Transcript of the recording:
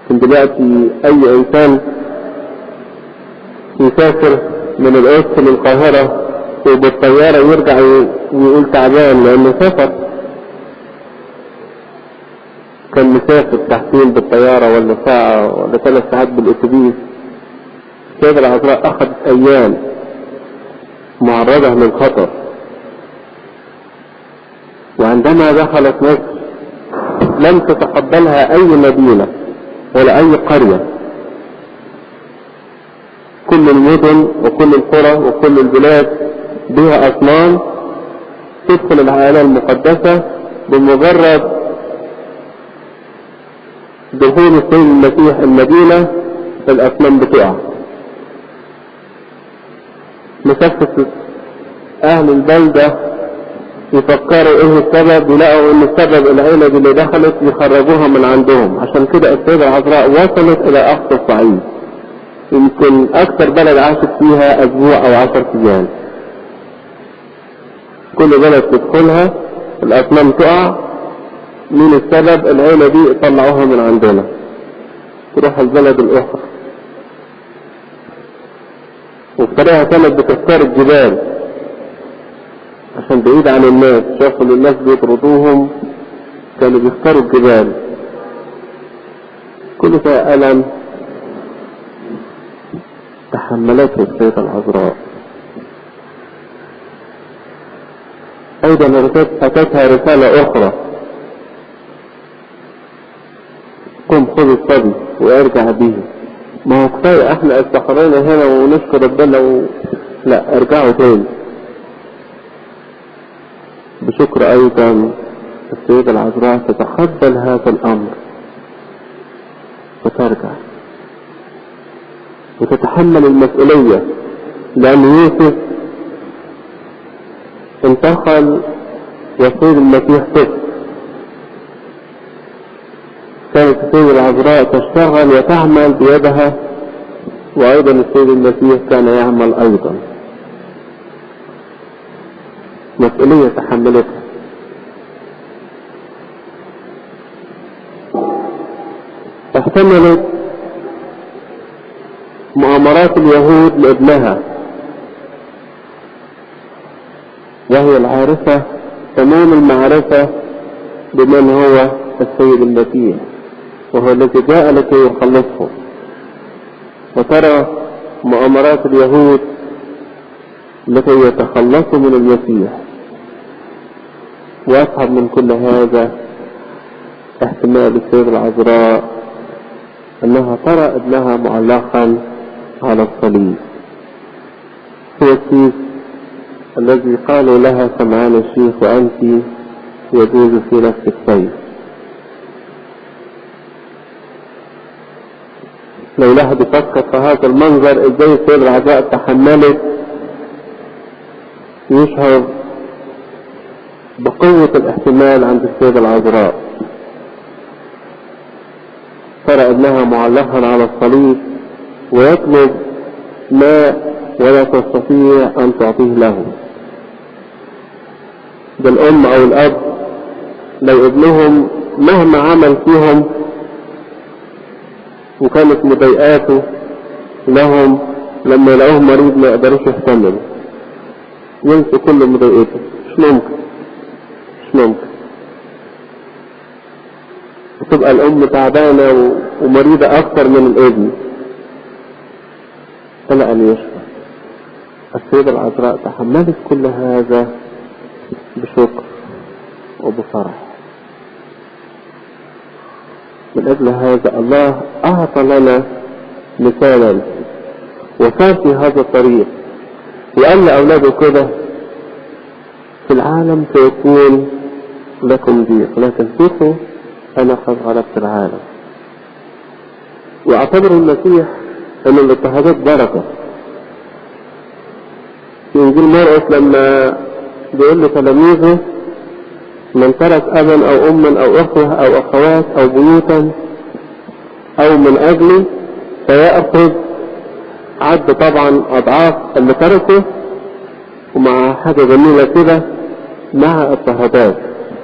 دلوقتي اي انسان يسافر من القدس للقاهرة وبالطيارة يرجع ويقول تعبان لانه سافر كان مسافر ساعتين بالطيارة ولا ساعة ولا ثلاث ساعات بالاتوبيس السيدة العذراء اخذت ايام معرضة للخطر وعندما دخلت مصر لم تتقبلها اي مدينة ولا اي قرية كل المدن وكل القرى وكل البلاد بها اصنام تدخل العائلة المقدسة بمجرد دخول السيد المسيح المدينة الاصنام بتقع مسافة اهل البلدة يفكروا ايه السبب يلاقوا ان السبب العيلة دي اللي دخلت يخرجوها من عندهم عشان كده السيدة العذراء وصلت الى اقصى الصعيد يمكن اكثر بلد عاشت فيها اسبوع او عشر ايام كل بلد تدخلها الاصنام تقع مين السبب العيلة دي طلعوها من عندنا تروح البلد الاخرى وبطريقة كانت بتختار الجبال عشان بعيد عن الناس شافوا ان الناس بيطردوهم كانوا بيختاروا الجبال كل فيها ألم تحملته السيدة العذراء أيضا أتتها رسالة أخرى قم خذ الصبي وارجع به ما هو كفاية احنا استقرينا هنا ونشكر ربنا و... لا ارجعوا تاني بشكر ايضا السيدة العذراء تتقبل هذا الامر وترجع وتتحمل المسؤولية لأن يوسف انتقل وسيد المسيح طفل كانت السيدة العذراء تشتغل وتعمل بيدها وأيضا السيد المسيح كان يعمل أيضا مسؤولية تحملتها احتملت مؤامرات اليهود لابنها وهي العارفة تمام المعرفة بمن هو السيد المسيح وهو الذي جاء لكي يخلصهم وترى مؤامرات اليهود لكي يتخلصوا من المسيح وأصعب من كل هذا احتمال السيدة العذراء أنها ترى ابنها معلقا على الصليب هو السيف الذي قالوا لها سمعان الشيخ وأنت يجوز في نفس السيف لو الواحد يفكر في هذا المنظر ازاي السيدة العذراء تحملت يشعر بقوة الاحتمال عند السيدة العذراء ترى ابنها معلقا على الصليب ويطلب ماء ولا تستطيع ان تعطيه له ده الام او الاب لو ابنهم مهما عمل فيهم وكانت مضايقاته لهم لما يلاقوه مريض ما يقدروش يحتملوا ينسوا كل مضايقته مش ممكن مش ممكن وتبقى الأم تعبانة ومريضة أكثر من الابن إلى أن يشفى السيدة العذراء تحملت كل هذا بشكر وبفرح من أجل هذا الله أعطى لنا مثالا وكان في هذا الطريق وقال لأولاده كده في العالم سيكون لكم ضيق لكن ثقوا أنا قد غلبت العالم واعتبر المسيح أن الاضطهادات بركة في إنجيل مرقس لما بيقول لتلاميذه من ترك أبا أو أما أو أخوة أو أخوات أو بيوتا أو من أجلي فيأخذ عد طبعا أضعاف اللي تركه ومع حاجة جميلة كده مع اضطهادات